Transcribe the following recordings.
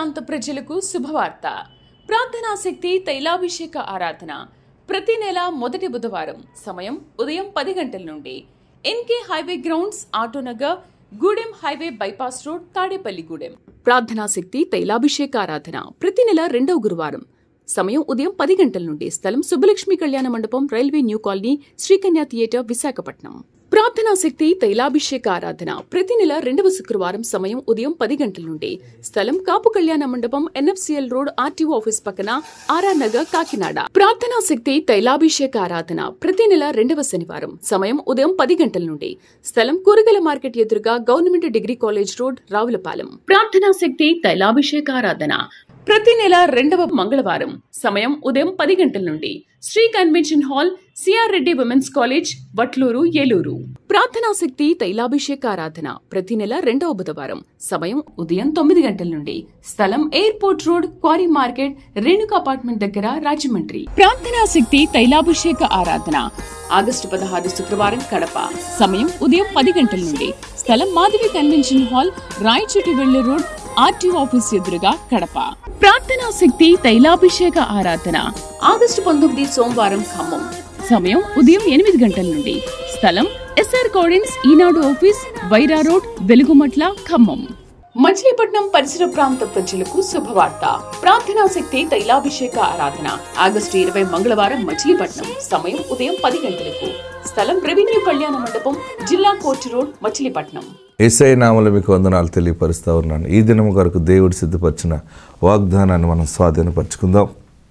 ప్రాంత ప్రజలకు శుభవార్త ప్రార్థనా శక్తి తైలాభిషేక ఆరాధన ప్రతి నెల మొదటి బుధవారం సమయం ఉదయం పది గంటల నుండి NK highway grounds Autonagar Gudem highway bypass road Tadepalligudem ప్రార్థనా శక్తి తైలాభిషేక ఆరాధన ప్రతి నెల రెండవ గురువారం సమయం ఉదయం పది గంటల నుండి స్థలం Subbalakshmi Kalyana Mandapam railway new colony Srikanya theatre Visakhapatnam ప్రార్థనా శక్తి తైలాభిషేక ఆరాధన ప్రతి నెల రెండవ శుక్రవారం సమయం ఉదయం పది గంటల నుండి స్థలం Kapu Kalyana Mandapam NFCL road RTO office పక్కన ఆర్ఆర్ నగర్ కాకినాడ ప్రార్థనా శక్తి తైలాభిషేక ఆరాధన ప్రతి నెల రెండవ శనివారం సమయం ఉదయం పది గంటల నుండి స్థలం కూరగాయల మార్కెట్ ఎదురుగా government degree college road Ravulapalem ప్రార్థనా శక్తి తైలాభిషేక ఆరాధన ప్రతి నెల రెండవ మంగళవారం సమయం ఉదయం పది గంటల నుండి Sri convention hall CR Reddy women's college Vatluru Eluru ప్రార్థనా శక్తి తైలాభిషేక ఆరాధన ప్రతి నెల రెండవ బుధవారం సమయం ఉదయం తొమ్మిది గంటల నుండి స్థలం airport road quarry market Renuka apartment దగ్గర రాజమండ్రి ప్రార్థనా శక్తి తైలాభిషేక ఆరాధన ఆగస్టు పదహారు శుక్రవారం కడప సమయం ఉదయం పది గంటల నుండి స్థలం Madhavi convention hall Rayachoti road RTO office ఎదురుగా కడప ప్రార్థనా శక్తి తైలాభిషేక ఆరాధన ఆగస్టు పంతొమ్మిది సోమవారం ఖమ్మం సమయం ఉదయం ఎనిమిది గంటల నుండి స్థలం ఎస్ఆర్ కోడెన్స్ ఈనాడు ఆఫీస్ వైరా రోడ్ వెలుగుమట్ల ఖమ్మం మచిలీపట్నం పరిసర ప్రాంత ప్రజలకు శుభవార్త ప్రార్థనా శక్తి తైలాభిషేక ఆరాధన ఆగస్టు ఇరవై మంగళవారం మచిలీపట్నం సమయం ఉదయం పది గంటలకు స్థలం రెవెన్యూ కళ్యాణ మండపం జిల్లా కోర్టు రోడ్ మచిలీపట్నం ఎస్ఐ నామలు మీకు వందనాలు తెలియపరుస్తూ ఉన్నాను ఈ దినం కొరకు దేవుడు సిద్ధపరిచిన వాగ్దానాన్ని మనం స్వాధీనపరచుకుందాం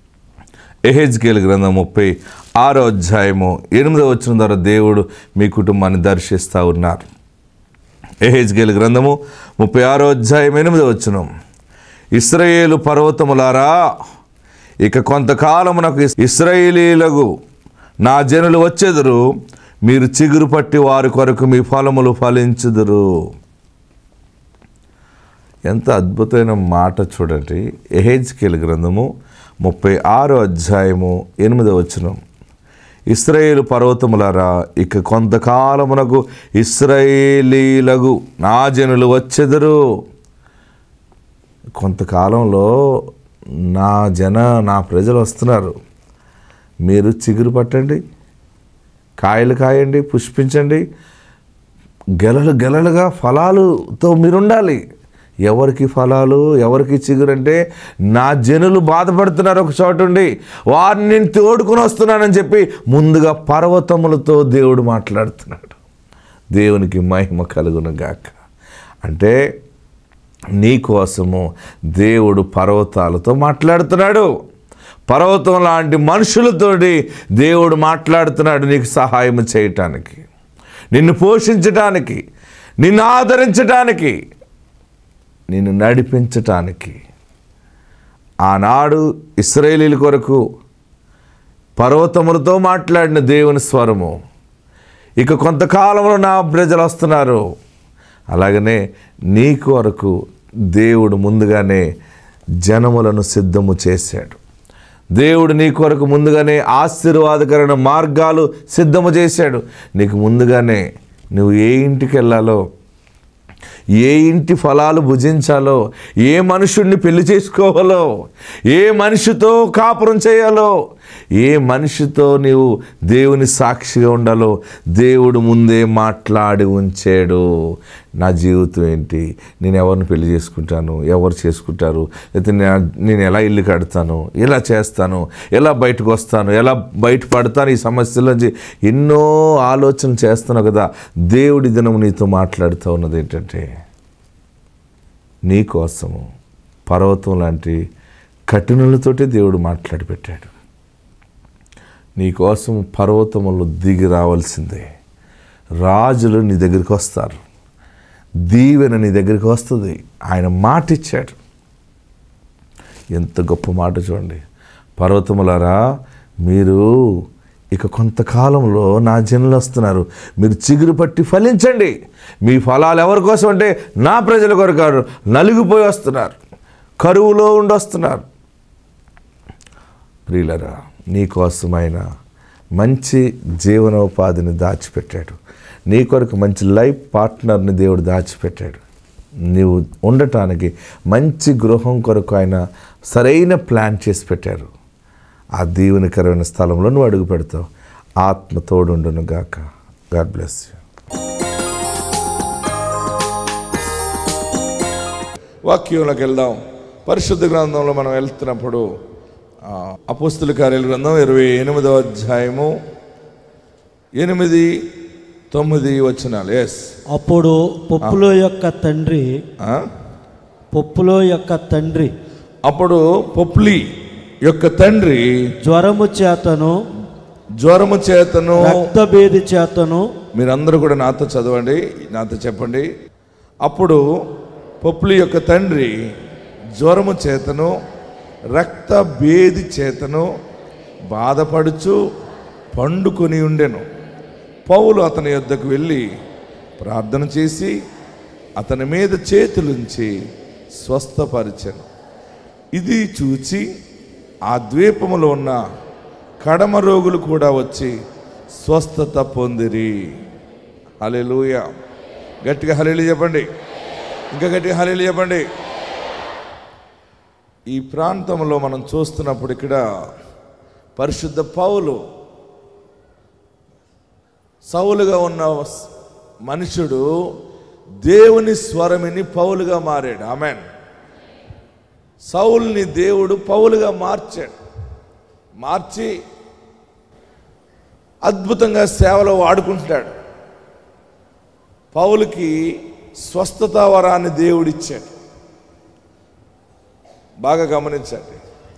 ఎహెజ్కేల్ గ్రంథం ముప్పై ఆరో అధ్యాయము ఎనిమిదో వచ్చిన ద్వారా దేవుడు మీ కుటుంబాన్ని దర్శిస్తూ ఉన్నారు ఎహెజ్కేల్ గ్రంథము ముప్పై ఆరో అధ్యాయం ఎనిమిదో వచ్చిన ఇస్రాయేలు పర్వతములారా ఇక కొంతకాలమునకు ఇస్- ఇస్రాయేలీలకు నా జనులు వచ్చెదరు మీరు చిగురు పట్టి వారి కొరకు మీ ఫలములు ఫలించుదురు ఎంత అద్భుతమైన మాట చూడండి ఎహెజ్కేల్ గ్రంథము ముప్పై ఆరో అధ్యాయము ఎనిమిదో వచనం ఇస్రాయేలు పర్వతములారా ఇక కొంతకాలమునకు ఇస్రాయేలీలగు నా జనులు వచ్చెదరు కొంతకాలంలో నా జన నా ప్రజలు వస్తున్నారు మీరు చిగురు పట్టండి కాయలు కాయండి పుష్పించండి గెలలు గెలలుగా ఫలాలుతో మీరుండాలి ఎవరికి ఫలాలు ఎవరికి చిగురంటే నా జనులు బాధపడుతున్నారు ఒక చోట ఉండి వారిని నేను తోడుకుని వస్తున్నానని చెప్పి ముందుగా పర్వతములతో దేవుడు మాట్లాడుతున్నాడు దేవునికి మహిమ కలుగును గాక అంటే నీ కోసము దేవుడు పర్వతాలతో మాట్లాడుతున్నాడు పర్వతం లాంటి మనుషులతోటి దేవుడు మాట్లాడుతున్నాడు నీకు సహాయం చేయటానికి నిన్ను పోషించటానికి నిన్ను ఆదరించటానికి నిన్ను నడిపించటానికి ఆనాడు ఇస్రాయేలీల కొరకు పర్వతములతో మాట్లాడిన దేవుని స్వరము ఇక కొంతకాలంలో నా ప్రజలు వస్తున్నారు అలాగనే నీ కొరకు దేవుడు ముందుగానే జనములను సిద్ధము చేశాడు దేవుడు నీ కొరకు ముందుగానే ఆశీర్వాదకరమైన మార్గాలు సిద్ధము చేశాడు నీకు ముందుగానే నువ్వు ఏ ఇంటికి వెళ్ళాలో ఏ ఇంటి ఫలాలు భుజించాలో ఏ మనుషుడిని పెళ్లి చేసుకోవాలో ఏ మనిషితో కాపురం చేయాలో ఏ మనిషితో నీవు దేవుని సాక్షిగా ఉండాలో దేవుడు ముందే మాట్లాడి ఉంచాడు నా జీవితం ఏంటి నేను ఎవరిని పెళ్లి చేసుకుంటాను ఎవరు చేసుకుంటారు లేకపోతే నేను- నేను ఎలా ఇల్లు కడతాను ఎలా చేస్తాను ఎలా బయటకు వస్తాను ఎలా బయటపడతాను ఈ సమస్యలోంచి ఎన్నో ఆలోచన చేస్తున్నావు కదా దేవుడి దినం నీతో మాట్లాడుతూ ఉన్నది ఏంటంటే నీ కోసము పర్వతం లాంటి కఠినలతోటే దేవుడు మాట్లాడి పెట్టాడు నీ కోసం పర్వతములు దిగి రావాల్సిందే రాజులు నీ దగ్గరికి వస్తారు దీవెన నీ దగ్గరికి వస్తుంది ఆయన మాట ఇచ్చాడు ఎంత గొప్ప మాట చూడండి పర్వతములారా మీరు ఇక కొంతకాలంలో నా జనులు వస్తున్నారు మీరు చిగురు పట్టి ఫలించండి మీ ఫలాలు ఎవరి కోసం అంటే నా ప్రజల కొరకు కాదు నలిగిపోయి వస్తున్నారు కరువులో ఉండి వస్తున్నారు ప్రియులరా నీ కోసమైన మంచి జీవనోపాధిని దాచిపెట్టాడు నీ కొరకు మంచి లైఫ్ పార్ట్నర్ని దేవుడు దాచిపెట్టాడు నీవు ఉండటానికి మంచి గృహం కొరకు ఆయన సరైన ప్లాన్ చేసి పెట్టారు ఆ దీవెనకరమైన స్థలంలో నువ్వు అడుగు పెడతావు ఆత్మ తోడుండును గాక గాడ్ బ్లెస్ యూ వాక్యంలోకి వెళ్దాం పరిశుద్ధ గ్రంథంలో మనం వెళ్తున్నప్పుడు ఆ, అపోస్తుల కార్యాల గ్రంథం ఇరవై ఎనిమిదవ అధ్యాయము ఎనిమిది తొమ్మిది వచనాలు ఎస్ అప్పుడు పప్పులో యొక్క తండ్రి పప్పులో యొక్క తండ్రి అప్పుడు పొప్లి యొక్క తండ్రి జ్వరము చేతను జ్వరము చేతను రక్తభేది చేతను మీరందరూ కూడా నాతో చదవండి నాతో చెప్పండి అప్పుడు పొప్లి యొక్క తండ్రి జ్వరము చేతను రక్త భేది చేతను బాధపడుచు పండుకొని ఉండెను పౌలు అతని యొద్దకు వెళ్ళి ప్రార్థన చేసి అతని మీద చేతులుంచి స్వస్థపరిచెను ఇది చూచి ఆ ద్వీపములో ఉన్న కడమ రోగులు కూడా వచ్చి స్వస్థత పొందిరి హల్లెలూయా గట్టిగా హలేలు చెప్పండి ఇంకా గట్టిగా హలేలు చెప్పండి ఈ ప్రాంతంలో మనం చూస్తున్నప్పుడు ఇక్కడ పరిశుద్ధ పౌలు సౌలుగా ఉన్న మనుషుడు దేవుని స్వరమిని పౌలుగా మారాడు ఆమెన్ సౌల్ని దేవుడు పౌలుగా మార్చాడు మార్చి అద్భుతంగా సేవలో వాడుకుంటున్నాడు పౌలుకి స్వస్థత వరాన్ని దేవుడిచ్చాడు బాగా గమనించండి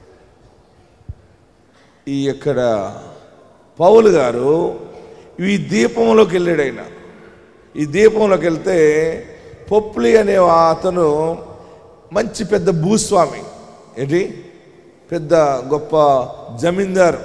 ఈ ఇక్కడ పౌలు గారు ఈ దీపంలోకి వెళ్ళాడు ఆయన ఈ దీపంలోకి వెళ్తే పొప్లి అనే అతను మంచి పెద్ద భూస్వామి ఏంటి పెద్ద గొప్ప జమీందారు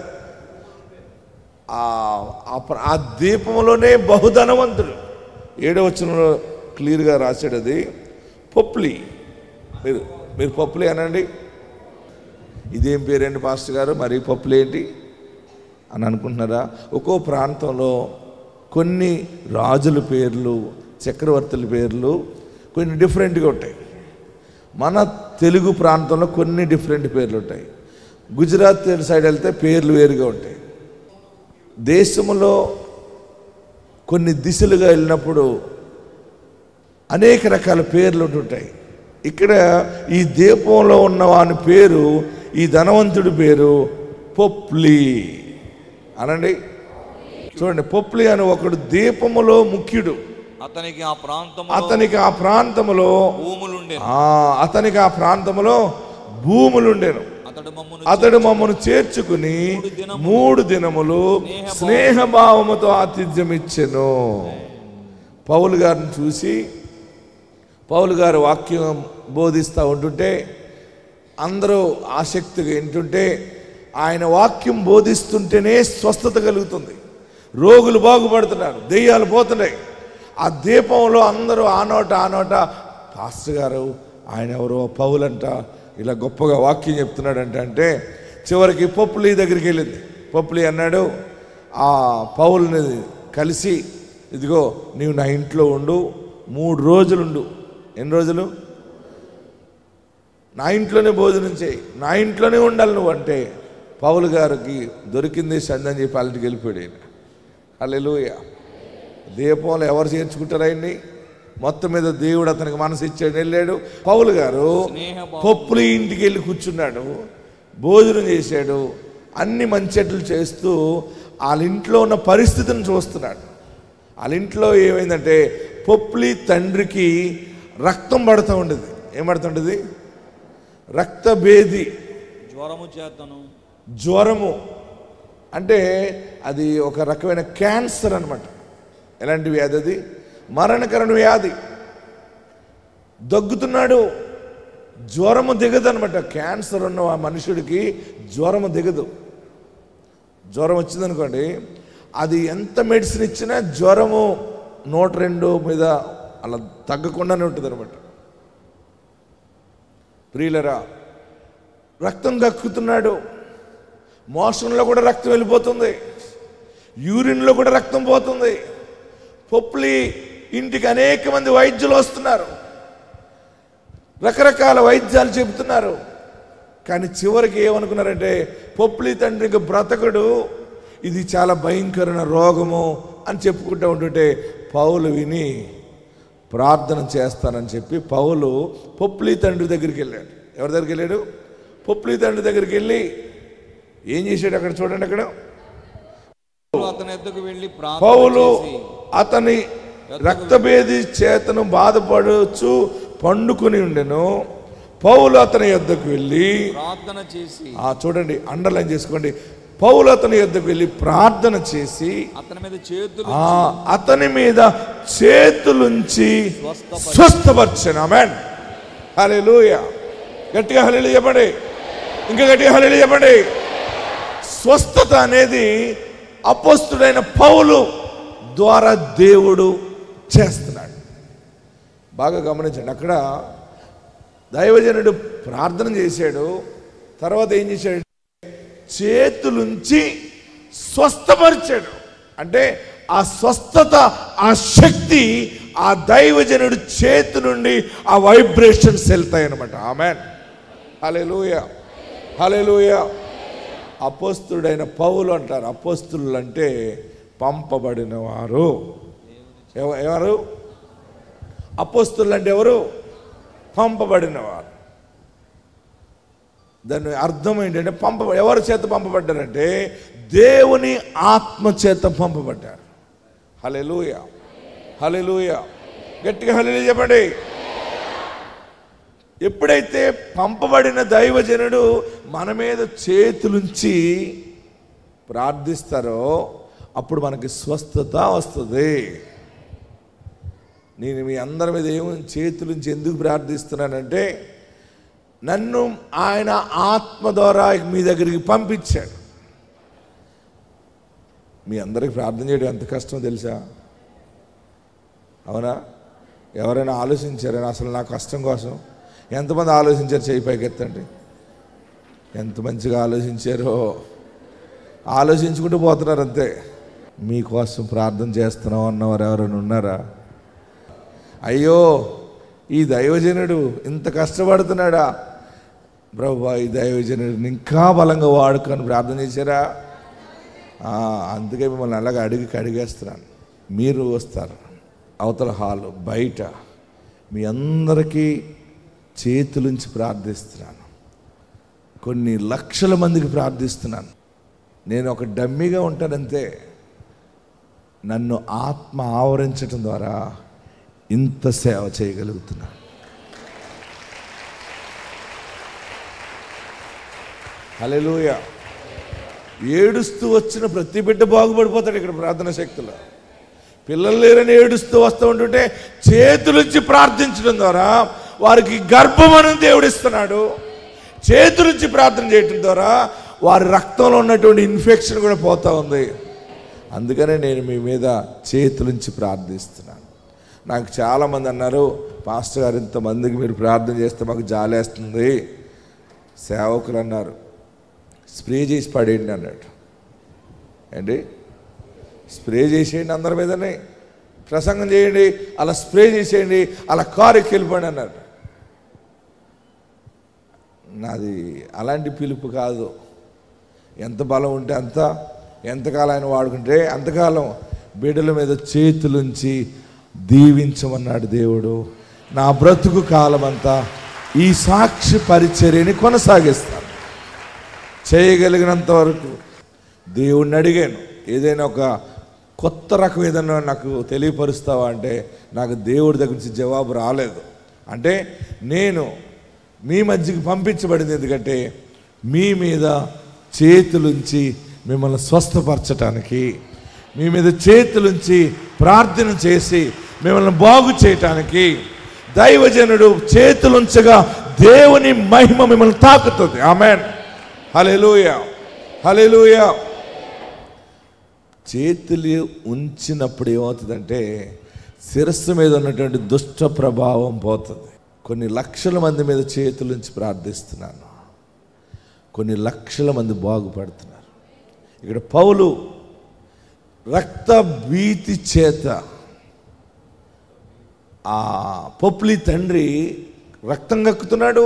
ఆ ఆ ప్ర- ఆ దీపంలోనే బహుధనవంతుడు ఏడో వచనంలో క్లియర్గా రాశాడు అది పొప్లి మీరు మీరు పప్పులే అనండి ఇదేం పేరండి పాస్టర్ గారు మరి పప్పులు ఏంటి అని అనుకుంటున్నారా ఒక్కో ప్రాంతంలో కొన్ని రాజుల పేర్లు చక్రవర్తుల పేర్లు కొన్ని డిఫరెంట్గా ఉంటాయి మన తెలుగు ప్రాంతంలో కొన్ని డిఫరెంట్ పేర్లు ఉంటాయి గుజరాత్ సైడ్ వెళ్తే పేర్లు వేరుగా ఉంటాయి దేశంలో కొన్ని దిశలుగా వెళ్ళినప్పుడు అనేక రకాల పేర్లు ఉంటుంటాయి ఇక్కడ ఈ దీపంలో ఉన్న వాని పేరు ఈ ధనవంతుడి పేరు పొప్లి అనండి చూడండి పొప్లి అని ఒకడు దీపములో ముఖ్యుడు అతనికి ఆ ప్రాంతం అతనికి ఆ ప్రాంతములో భూములుండే ఆ, అతనికి ఆ ప్రాంతములో భూములుండెను అతడు మమ్మను అతడు మమ్మను చేర్చుకుని మూడు దినములు స్నేహభావముతో ఆతిథ్యం ఇచ్చెను పౌలు గారిని చూసి పౌలు గారు వాక్యం బోధిస్తూ ఉంటుంటే అందరూ ఆసక్తిగా వింటుంటే ఆయన వాక్యం బోధిస్తుంటేనే స్వస్థత కలుగుతుంది రోగులు బాగుపడుతున్నారు దెయ్యాలు పోతున్నాయి ఆ దీపంలో అందరూ ఆ నోట ఆ నోట పాస్టర్ గారు ఆయన ఎవరో పౌలంట ఇలా గొప్పగా వాక్యం చెప్తున్నాడంట అంటే చివరికి పప్పులి దగ్గరికి వెళ్ళింది పప్పులి అన్నాడు ఆ పౌల్ని కలిసి ఇదిగో నీవు నా ఇంట్లో ఉండు మూడు రోజులుండు ఎన్ని రోజులు నా ఇంట్లోనే భోజనం చేయి నా ఇంట్లోనే ఉండాలి నువ్వు అంటే పౌలు గారికి దొరికింది సంధి అని చెప్పి వాళ్ళకి వెళ్ళిపోయాడు ఆయన హల్లెలూయా దీపంలో ఎవరు చేర్చుకుంటారు ఆయన్ని మొత్తం మీద దేవుడు అతనికి మనసు ఇచ్చాడు వెళ్ళాడు పౌలు గారు పప్పులు ఇంటికి వెళ్ళి కూర్చున్నాడు భోజనం చేశాడు అన్ని మంచెట్లు చేస్తూ వాళ్ళ ఇంట్లో ఉన్న పరిస్థితిని చూస్తున్నాడు వాళ్ళ ఇంట్లో ఏమైందంటే పొప్లి తండ్రికి రక్తం పడుతూ ఉండేది ఏం పడుతుండేది రక్తభేది జ్వరము చేతను జ్వరము అంటే అది ఒక రకమైన క్యాన్సర్ అన్నమాట ఎలాంటి వ్యాధి అది మరణకరణ వ్యాధి దగ్గుతున్నాడు జ్వరము దిగదు అనమాట క్యాన్సర్ ఉన్న ఆ మనుషుడికి జ్వరము దిగదు జ్వరం వచ్చిందనుకోండి అది ఎంత మెడిసిన్ ఇచ్చినా జ్వరము నూట రెండు మీద అలా తగ్గకుండానే ఉంటుంది అనమాట ప్రియులరా రక్తం కక్కుతున్నాడు మోషన్లో కూడా రక్తం వెళ్ళిపోతుంది యూరిన్లో కూడా రక్తం పోతుంది పొప్లి ఇంటికి అనేక మంది వైద్యులు వస్తున్నారు రకరకాల వైద్యాలు చెబుతున్నారు కానీ చివరికి ఏమనుకున్నారంటే పొప్లి తండ్రి ఇంక బ్రతకడు ఇది చాలా భయంకరమైన రోగము అని చెప్పుకుంటూ ఉంటుంటే పౌలు విని ప్రార్థన చేస్తానని చెప్పి పౌలు పొప్లి తండ్రి దగ్గరికి వెళ్ళాడు ఎవరి దగ్గరికి వెళ్ళాడు పొప్లి తండ్రి దగ్గరికి వెళ్ళి ఏం చేశాడు అక్కడ చూడండి అక్కడ అతని ఎద్దకు వెళ్ళి ప్రార్థన పౌలు చేసి అతని రక్తభేది చేతను బాధపడుచు పండుకొని ఉండెను పౌలు అతని యొద్దకు వెళ్ళి ప్రార్థన చేసి ఆ చూడండి అండర్లైన్ చేసుకోండి పౌలు అతని యొద్దకు వెళ్ళి ప్రార్థన చేసి అతని మీద చేతులు ఆ అతని మీద చేతులుంచి స్వస్థపరచను ఆమెన్ హల్లెలూయా గట్టిగా హల్లెలూయా చెప్పండి ఇంకా గట్టిగా హల్లెలూయా చెప్పండి స్వస్థత అనేది అపోస్తుడైన పౌలు ద్వారా దేవుడు చేస్తున్నాడు బాగా గమనించండి అక్కడ దైవజనుడు ప్రార్థన చేశాడు తర్వాత ఏం చేశాడు చేతులుంచి స్వస్థపరిచాడు అంటే ఆ స్వస్థత ఆ శక్తి ఆ దైవజనుడు చేతి నుండి ఆ వైబ్రేషన్స్ వెళ్తాయన్నమాట ఆమెన్ హలెలూయ హలెలూయ అపోస్తుడైన పౌలు అంటారు అపోస్తులు అంటే పంపబడిన వారు ఎవ- ఎవరు అపోస్తులు అంటే ఎవరు పంపబడినవారు దాని అర్థం ఏంటంటే పంప ఎవరి చేత పంపబడ్డారంటే దేవుని ఆత్మ చేత పంపబడ్డారు హలెలూయ హలెలూయ గట్టిగా హలెలు చెప్పండి ఎప్పుడైతే పంపబడిన దైవజనుడు మన మీద చేతులుంచి ప్రార్థిస్తారో అప్పుడు మనకి స్వస్థత వస్తుంది నేను మీ అందరి మీద ఏమో చేతులుంచి ఎందుకు ప్రార్థిస్తున్నానంటే నన్ను ఆయన ఆత్మ ద్వారా మీ దగ్గరికి పంపించాడు మీ అందరికి ప్రార్థన చేయడం ఎంత కష్టమో తెలుసా అవునా ఎవరైనా ఆలోచించారా అసలు నా కష్టం కోసం ఎంతమంది ఆలోచించారు చేయి పైకెత్తండి ఎంత మంచిగా ఆలోచించారో ఆలోచించుకుంటూ పోతున్నారు అంతే మీకోసం ప్రార్థన చేస్తున్నాం అన్నవారు ఎవరైనా ఉన్నారా అయ్యో ఈ దైవజనుడు ఇంత కష్టపడుతున్నాడా ప్రభు ఈ దైవజనుడిని ఇంకా బలంగా వాడుకొని ప్రార్థన చేశారా ఆ, అందుకే మిమ్మల్ని అలాగ అడిగి కడిగేస్తున్నాను మీరు వస్తారు అవతల హాలు బయట మీ అందరికీ చేతులుంచి ప్రార్థిస్తున్నాను కొన్ని లక్షల మందికి ప్రార్థిస్తున్నాను నేను ఒక డమ్మీగా ఉంటానంతే నన్ను ఆత్మ ఆవరించటం ద్వారా ఇంత సేవ చేయగలుగుతున్నాను హల్లెలూయ ఏడుస్తూ వచ్చిన ప్రతి బిడ్డ బాగుపడిపోతాడు ఇక్కడ ప్రార్థన శక్తిలో పిల్లలు లేరని ఏడుస్తూ వస్తూ ఉంటుంటే చేతులుంచి ప్రార్థించడం ద్వారా వారికి గర్భమని దేవుడిస్తున్నాడు చేతులుంచి ప్రార్థన చేయటం ద్వారా వారి రక్తంలో ఉన్నటువంటి ఇన్ఫెక్షన్ కూడా పోతా ఉంది అందుకనే నేను మీ మీద చేతులుంచి ప్రార్థిస్తున్నాను నాకు చాలామంది అన్నారు పాస్టర్ గారు ఇంతమందికి మీరు ప్రార్థన చేస్తే మాకు జాలేస్తుంది సేవకులు అన్నారు స్ప్రే చేసి పడేయండి అన్నాడు ఏంటి స్ప్రే చేసేయండి అందరి మీదనే ప్రసంగం చేయండి అలా స్ప్రే చేసేయండి అలా కారు ఎక్కి వెళ్ళిపోండి అన్నాడు నాది అలాంటి పిలుపు కాదు ఎంత బలం ఉంటే అంత ఎంతకాలం ఆయన వాడుకుంటే అంతకాలం బిడ్డల మీద చేతులుంచి దీవించమన్నాడు దేవుడు నా బ్రతుకు కాలం అంతా ఈ సాక్షి పరిచర్యని కొనసాగిస్తాను చేయగలిగినంత వరకు దేవుణ్ణి అడిగాను ఏదైనా ఒక కొత్త రకం ఏదైనా నాకు తెలియపరుస్తావా అంటే నాకు దేవుడి దగ్గర నుంచి జవాబు రాలేదు అంటే నేను మీ మధ్యకి పంపించబడింది ఎందుకంటే మీ మీద చేతులుంచి మిమ్మల్ని స్వస్థపరచటానికి మీ మీద చేతులుంచి ప్రార్థన చేసి మిమ్మల్ని బాగు చేయటానికి దైవజనుడు చేతులుంచగా దేవుని మహిమ మిమ్మల్ని తాకుతుంది ఆమెన్ హలెలూయ హలెలూయ చేతులు ఉంచినప్పుడు ఏమవుతుందంటే శిరస్సు మీద ఉన్నటువంటి దుష్ట ప్రభావం పోతుంది కొన్ని లక్షల మంది మీద చేతులుంచి ప్రార్థిస్తున్నాను కొన్ని లక్షల మంది బాగుపడుతున్నారు ఇక్కడ పౌలు రక్త భీతి చేత ఆ పొప్లి తండ్రి రక్తం కక్కుతున్నాడు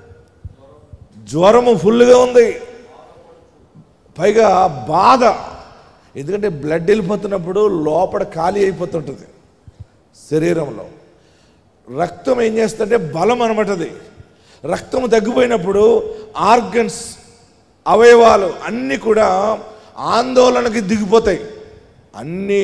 జ్వరము ఫుల్గా ఉంది పైగా బాధ ఎందుకంటే బ్లడ్ వెళ్ళిపోతున్నప్పుడు లోపల ఖాళీ అయిపోతుంటుంది శరీరంలో రక్తం ఏం చేస్తుంటే బలం అనమాటది రక్తం తగ్గిపోయినప్పుడు ఆర్గన్స్ అవయవాలు అన్నీ కూడా ఆందోళనకి దిగిపోతాయి అన్నీ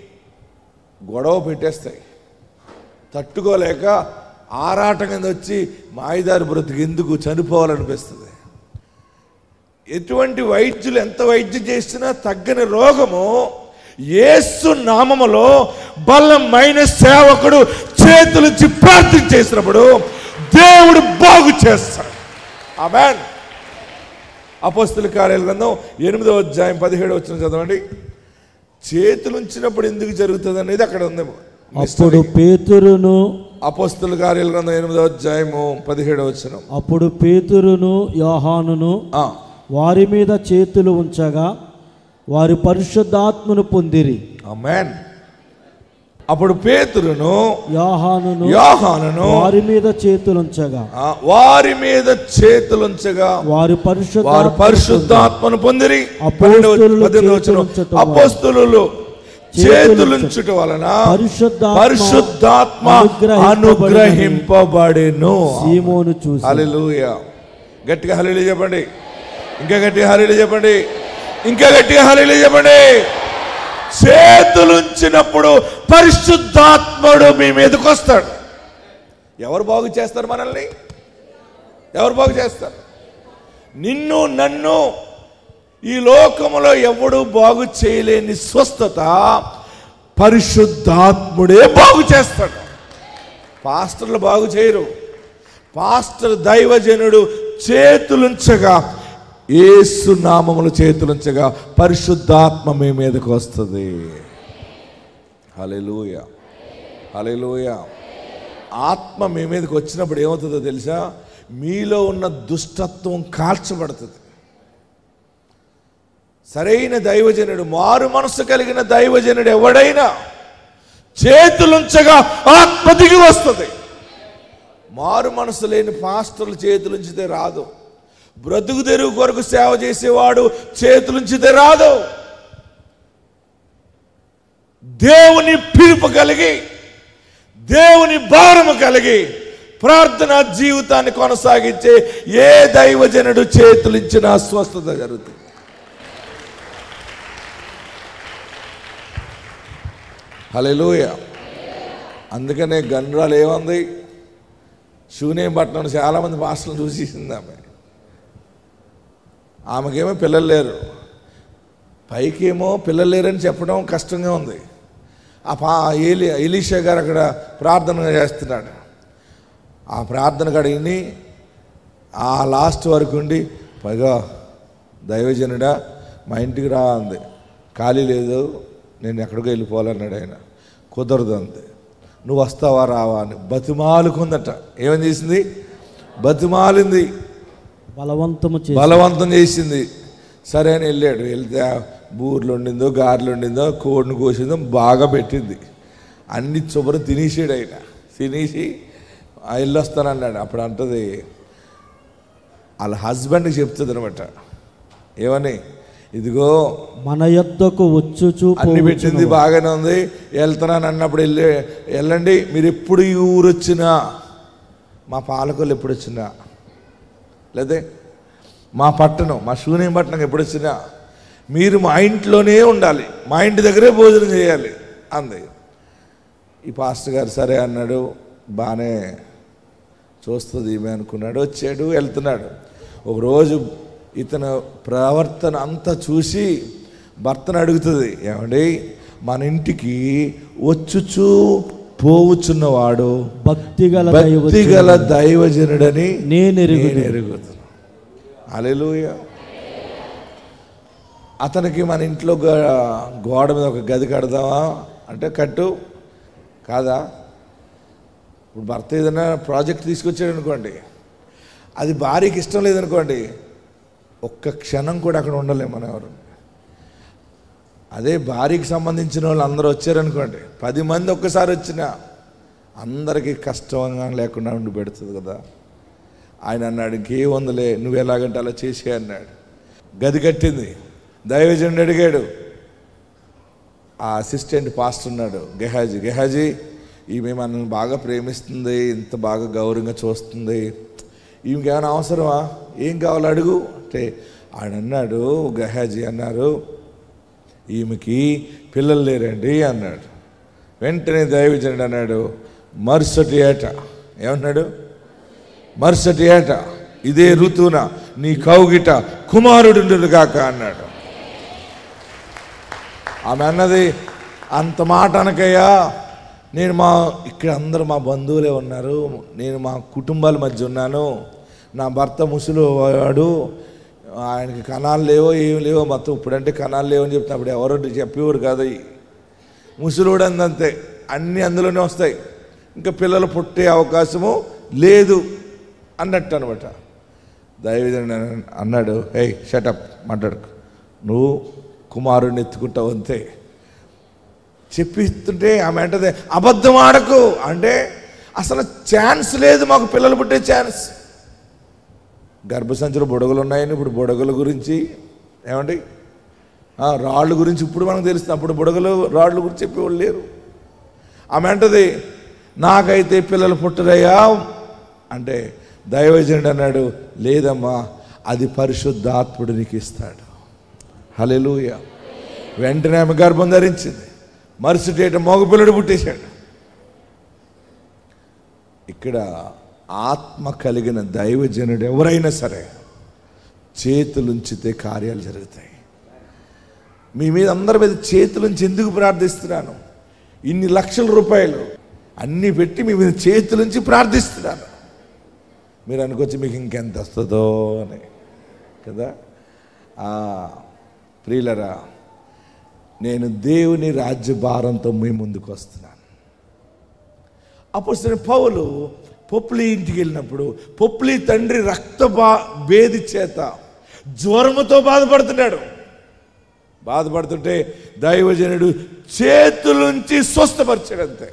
గొడవ పెట్టేస్తాయి తట్టుకోలేక ఆరాటం కింద వచ్చి మాయిదారి బ్రతుకు ఎందుకు చనిపోవాలనిపిస్తుంది ఎటువంటి వైద్యులు ఎంత వైద్యం చేసినా తగ్గని రోగము యేసు నామములో బలమైన సేవకుడు చేతులుంచి ప్రార్థన చేసినప్పుడు దేవుడు బాగు చేస్తాడు ఆమెన్ అపోస్తుల కార్యాల గ్రంథం ఎనిమిదో అధ్యాయం పదిహేడు వచ్చిన చదవండి చేతులుంచినప్పుడు ఎందుకు జరుగుతుంది అనేది అక్కడ ఉంది అప్పుడు పేతురును అపోస్తుల కార్యాల గ్రంథం ఎనిమిదో అధ్యాయము పదిహేడు వచ్చిన అప్పుడు పేతురును యోహానును వారి మీద చేతులు ఉంచగా వారి పరిశుద్ధాత్మను పొందిరి ఆమెన్ అప్పుడు పేతురును యోహానును యోహానును వారి మీద చేతులుంచగా ఆ, వారి మీద చేతులుంచగా వారి పరిశుద్ధ వారు పరిశుద్ధాత్మను పొందిరి అపోస్తలులు పద్దెనిమిది వచనం. చేతులుంచుట వలన. అపోస్తలులు చేతులుంచుట వలన పరిశుద్ధాత్మ పరిశుద్ధాత్మ అనుగ్రహింపబడినని అనుగ్రహింపబడెను సీమోను చూసి హల్లెలూయా గట్టిగా హల్లెలూయా చెప్పండి ఇంకా గట్టిగా హల్లెలూయా చెప్పండి ఇంకా గట్టిగా హల్లెలూయా చెప్పండి చేతులుంచినప్పుడు పరిశుద్ధాత్ముడు మీ మీదకి వస్తాడు ఎవరు బాగు చేస్తారు మనల్ని ఎవరు బాగు చేస్తారు నిన్ను నన్ను ఈ లోకములో ఎవడు బాగు చేయలేని స్వస్థత పరిశుద్ధాత్ముడే బాగు చేస్తాడు పాస్టర్లు బాగు చేయరు పాస్టర్ దైవజనుడు చేతులుంచగా ఏసు నామములు చేతులుంచగా పరిశుద్ధాత్మ మీ మీదకి వస్తుంది హలెలూయ హలెలూయ ఆత్మ మీ మీదకి వచ్చినప్పుడు ఏమవుతుందో తెలుసా మీలో ఉన్న దుష్టత్వం కాల్చబడుతుంది సరైన దైవజనుడు మారు మనసు కలిగిన దైవజనుడు ఎవడైనా చేతులుంచగా ఆత్మ దిగి వస్తుంది మారు మనసు లేని పాస్టర్లు చేతులుంచితే రాదు బ్రతుకు తెరువు కొరకు సేవ చేసేవాడు చేతులుంచితే రాదు దేవుని పిలుపు కలిగి దేవుని భారము కలిగి ప్రార్థన జీవితాన్ని కొనసాగించే ఏ దైవజనుడు చేతులించినా స్వస్థత జరుగుతుంది హలోయ అందుకనే గన్రాలు ఏమంది శూన్యం పట్టణం చాలామంది భాషలు చూసేసింది ఆమె ఆమెకేమో పిల్లలు లేరు పైకేమో పిల్లలు లేరని చెప్పడం కష్టంగా ఉంది ఆ పా ఏలి ఎలీషా గారు అక్కడ ప్రార్థన చేస్తున్నాడు ఆ ప్రార్థన కడిగిని ఆ లాస్ట్ వరకు ఉండి పైగా దైవజనుడా మా ఇంటికి రా అంది ఖాళీ లేదు నేను ఎక్కడికో వెళ్ళిపోవాలన్నాడు ఆయన కుదరదు అంది నువ్వు వస్తావా రావా అని బతిమాలుకుందట ఏమని చేసింది బతిమాలింది బలవంతము చేసి బలవంతం చేసింది సరే అని వెళ్ళాడు వెళ్తే ఆ బూర్లు వండిందో గారెలు వండిందో కోడిని కోసిందో బాగా పెట్టింది అన్ని శుభ్రం తినేసాడు ఆయన తినేసి "ఆ, వెళ్ళొస్తానన్నాడు అప్పుడు అంటది వాళ్ళ హస్బెండ్కి చెప్తుంది అనమాట ఏమని ఇదిగో మన యొద్దకు వచ్చుచు అన్ని పెట్టింది బాగానే ఉంది వెళ్తున్నాను అన్నప్పుడు వెళ్ళి వెళ్ళండి మీరు ఎప్పుడు ఈ ఊరు వచ్చినా మా పాలకులు ఎప్పుడు వచ్చినా లేదే మా పట్టణం మా శూన్యం పట్టణం ఎప్పుడు వచ్చినా మీరు మా ఇంట్లోనే ఉండాలి మా ఇంటి దగ్గరే భోజనం చేయాలి అంది ఈ పాస్టర్ గారు సరే అన్నాడు బాగానే చూస్తుంది ఈమె అనుకున్నాడు వచ్చాడు వెళ్తున్నాడు ఒకరోజు ఇతను ప్రవర్తన అంతా చూసి భర్తను అడుగుతుంది ఏమండి మన ఇంటికి వచ్చుచూ పోవుచున్నవాడు భక్తి గల భక్తి గల దైవజనుడని నేను ఎరుగుదును. నేను ఎరుగుతున్నాను హల్లెలూయా అతనికి మన ఇంట్లో గ- గోడ మీద ఒక గది కడదామా అంటే కట్టు కాదా ఇప్పుడు భర్త ఏదైనా ప్రాజెక్ట్ తీసుకొచ్చాడు అనుకోండి అది భార్యకి ఇష్టం లేదనుకోండి ఒక్క క్షణం కూడా అక్కడ ఉండలేము మనం ఎవరు అదే భార్యకి సంబంధించిన వాళ్ళు అందరూ వచ్చారనుకోండి పది మంది ఒక్కసారి వచ్చినా అందరికీ కష్టంగా లేకుండా ఉండి పెడుతుంది కదా ఆయన అన్నాడు ఇంకేముందిలే నువ్వు ఎలాగంటే అలా చేసే అన్నాడు గది కట్టింది దైవజనుడు అడిగాడు ఆ అసిస్టెంట్ పాస్టర్ ఉన్నాడు గెహాజీ గెహాజీ ఈమె మనల్ని బాగా ప్రేమిస్తుంది ఇంత బాగా గౌరవంగా చూస్తుంది ఈమెకి ఏమైనా అవసరమా ఏం కావాలో అడుగు అంటే ఆయన అన్నాడు గెహాజీ అన్నారు ఈమెకి పిల్లలు లేరండి అన్నాడు వెంటనే దైవజనుడు అన్నాడు మరుసటి ఏట ఏమన్నాడు మరుసటి ఏట ఇదే ఋతువున నీ కౌగిట కుమారుడు కాక అన్నాడు ఆమె అన్నది అంత మాట అనకయ్యా నేను మా ఇక్కడ అందరూ మా బంధువులే ఉన్నారు నేను మా కుటుంబాల మధ్య ఉన్నాను నా భర్త ముసలు వాడు ఆయనకి కణాలు లేవో ఏం లేవో మొత్తం ఇప్పుడంటే కణాలు లేవని చెప్తున్నప్పుడు ఎవరో చెప్పేవారు కాదు ముసలోడు అందంతే అన్నీ అందులోనే వస్తాయి ఇంకా పిల్లలు పుట్టే అవకాశము లేదు అన్నట్టు అనమాట దైవజనుడు అన్నాడు హే షటప్ మాట్లాడుకు నువ్వు కుమారుడిని ఎత్తుకుంటావు అంతే చెప్పిస్తుంటే ఆమె అంటది అబద్ధం ఆడకు అంటే అసలు ఛాన్స్ లేదు మాకు పిల్లలు పుట్టే ఛాన్స్ గర్భసంచులు బుడగలు ఉన్నాయని ఇప్పుడు బుడగల గురించి ఏమండి ఆ, రాళ్ళు గురించి ఇప్పుడు మనకు తెలుస్తుంది అప్పుడు బుడగలు రాళ్ళు గురించి చెప్పేవాళ్ళు లేరు ఆమె అంటది నాకైతే పిల్లలు పుట్టరయ్యా అంటే దైవజనుడు అన్నాడు లేదమ్మా అది పరిశుద్ధాత్ముడు నీకు ఇస్తాడు హలెలూయ వెంటనే ఆమె గర్భం ధరించింది మరుసటి ఏట మగపిల్లడు పుట్టేశాడు ఇక్కడ ఆత్మ కలిగిన దైవజనుడు ఎవరైనా సరే చేతులుంచితే కార్యాలు జరుగుతాయి మీ మీద అందరి మీద చేతులుంచి ఎందుకు ప్రార్థిస్తున్నాను ఇన్ని లక్షల రూపాయలు అన్నీ పెట్టి మీ మీద చేతులుంచి ప్రార్థిస్తున్నాను మీరు అనుకోవచ్చు మీకు ఇంకెంత వస్తుందో అని కదా ఆ, ప్రియులరా నేను దేవుని రాజ్య భారంతో మీ ముందుకు వస్తున్నాను అప్పుడు పౌలు పొప్లి ఇంటికి వెళ్ళినప్పుడు పొప్లి తండ్రి రక్త బా భేది చేత జ్వరముతో బాధపడుతున్నాడు బాధపడుతుంటే దైవజనుడు చేతులుంచి స్వస్థపరిచాడు అంతే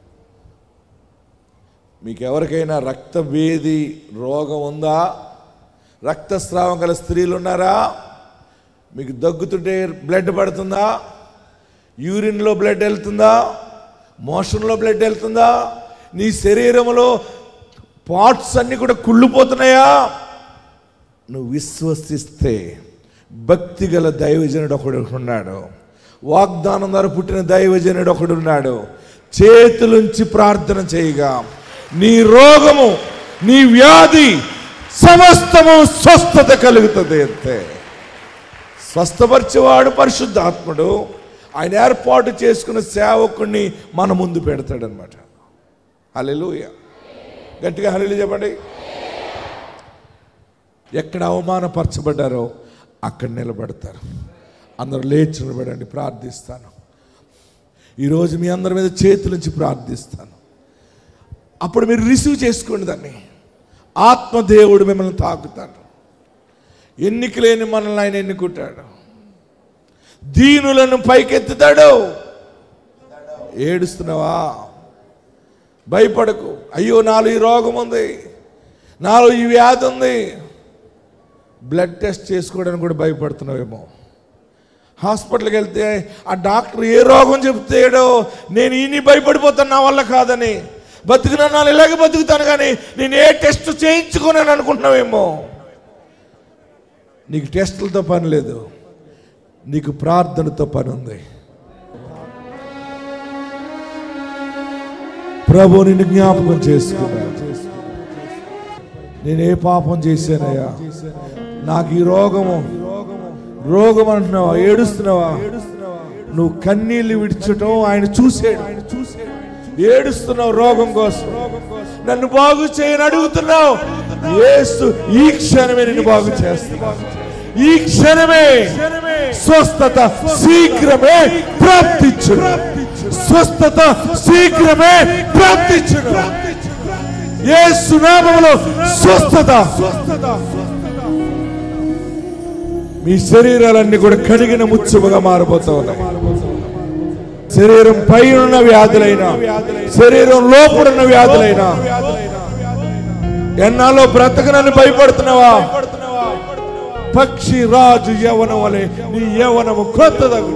మీకు ఎవరికైనా రక్తభేది రోగం ఉందా రక్తస్రావం గల స్త్రీలు ఉన్నారా మీకు దగ్గుతుంటే బ్లడ్ పడుతుందా యూరిన్లో బ్లడ్ వెళ్తుందా మోషన్లో బ్లడ్ వెళ్తుందా నీ శరీరంలో పార్ట్స్ అన్నీ కూడా కుళ్ళిపోతున్నాయా నువ్వు విశ్వసిస్తే భక్తి గల దైవజనుడు ఒకడు ఉన్నాడు వాగ్దానం ద్వారా పుట్టిన దైవజనుడు ఒకడు ఉన్నాడు చేతులుంచి ప్రార్థన చేయగా నీ రోగము నీ వ్యాధి సమస్తము స్వస్థత కలుగుతుంది అంతే స్వస్థపరిచేవాడు పరిశుద్ధాత్ముడు ఆయన ఏర్పాటు చేసుకున్న సేవకుణ్ణి మన ముందు పెడతాడనమాట హల్లెలూయ గట్టిగా హల్లెలు చెప్పండి ఎక్కడ అవమానపరచబడ్డారో అక్కడ నిలబడతారు అందరూ లేచి నిలబడండి ప్రార్థిస్తాను ఈరోజు మీ అందరి మీద చేతులుంచి ప్రార్థిస్తాను అప్పుడు మీరు రిసీవ్ చేసుకోండి దాన్ని ఆత్మదేవుడు మిమ్మల్ని తాకుతాడు ఎన్నిక లేని మనల్ని ఆయన ఎన్నుకుంటాడు దీనులను పైకెత్తుతాడు ఏడుస్తున్నావా భయపడకు అయ్యో నాలో ఈ రోగం ఉంది నాలో ఈ వ్యాధి ఉంది బ్లడ్ టెస్ట్ చేసుకోవడానికి కూడా భయపడుతున్నావేమో హాస్పిటల్కి వెళ్తే ఆ డాక్టర్ ఏ రోగం చెప్తాడో నేను ఈయన్ని భయపడిపోతాను నా వల్ల కాదని బతుకున్నా నాలు ఇలాగే బతుకుతాను కానీ నేను ఏ టెస్ట్ చేయించుకోనని అనుకుంటున్నావేమో నీకు టెస్టులతో పని లేదు నీకు ప్రార్థనతో పని ఉంది ప్రభు నిన్ను జ్ఞాపకం చేసుకున్నా నేను ఏ పాపం చేశానయ్యా నాకు ఈ రోగము రోగం అంటున్నావా ఏడుస్తున్నావా నువ్వు కన్నీళ్ళు విడిచటం ఆయన చూసాడు ఏడుస్తున్నావు రోగం కోసం నన్ను బాగు చేయని అడుగుతున్నావు యేసు ఈ క్షణమే నిన్ను బాగు చేస్తున్నా ఈ క్షణమే స్వస్థత శీఘ్రమే ప్రాప్తించు స్వస్థత శీఘ్రమే ప్రాప్తించు యేసు నామములో స్వస్థత మీ శరీరాలన్నీ కూడా కడిగిన ముత్యముగా మారబోతా ఉన్నాయి శరీరం పైన వ్యాధులైన శరీరం లోపడున్న వ్యాధులైన ఎన్నాలో బ్రతకనని భయపడుతున్నావా పక్షి రాజు యవనం వలె నీ యవనము క్రొత్తదగు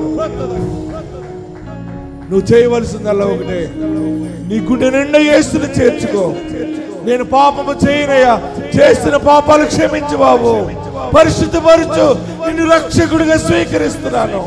నువ్వు చేయవలసిందల్లా ఒకటే నీ గుండె నిండా యేసుని చేర్చుకో నేను పాపము చేయనయ్యా చేసిన పాపాలు క్షమించు బాబు పరిశుద్ధపరచు నిన్ను రక్షకుడిగా స్వీకరిస్తున్నాను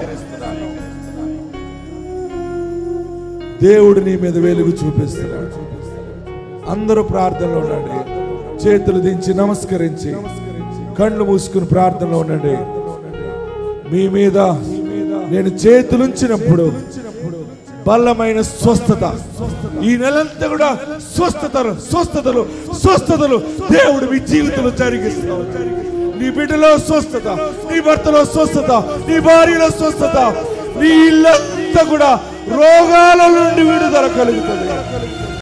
దేవుడు నీ మీద వెలుగు చూపిస్తున్నాడు అందరూ ప్రార్థనలో ఉండండి చేతులు దించి నమస్కరించి కళ్ళు మూసుకుని ప్రార్థనలో ఉండండి మీ మీద నేను చేతులుంచినప్పుడు బలమైన స్వస్థత ఈ నెలంతా కూడా స్వస్థతలు స్వస్థతలు స్వస్థతలు దేవుడు మీ జీవితంలో జరిగిస్తాడు నీ బిడ్డలో స్వస్థత నీ భర్తలో స్వస్థత నీ భార్యలో స్వస్థత నీ ఇల్లంతా కూడా రోగాల నుండి విడుదల కలుగుతుంది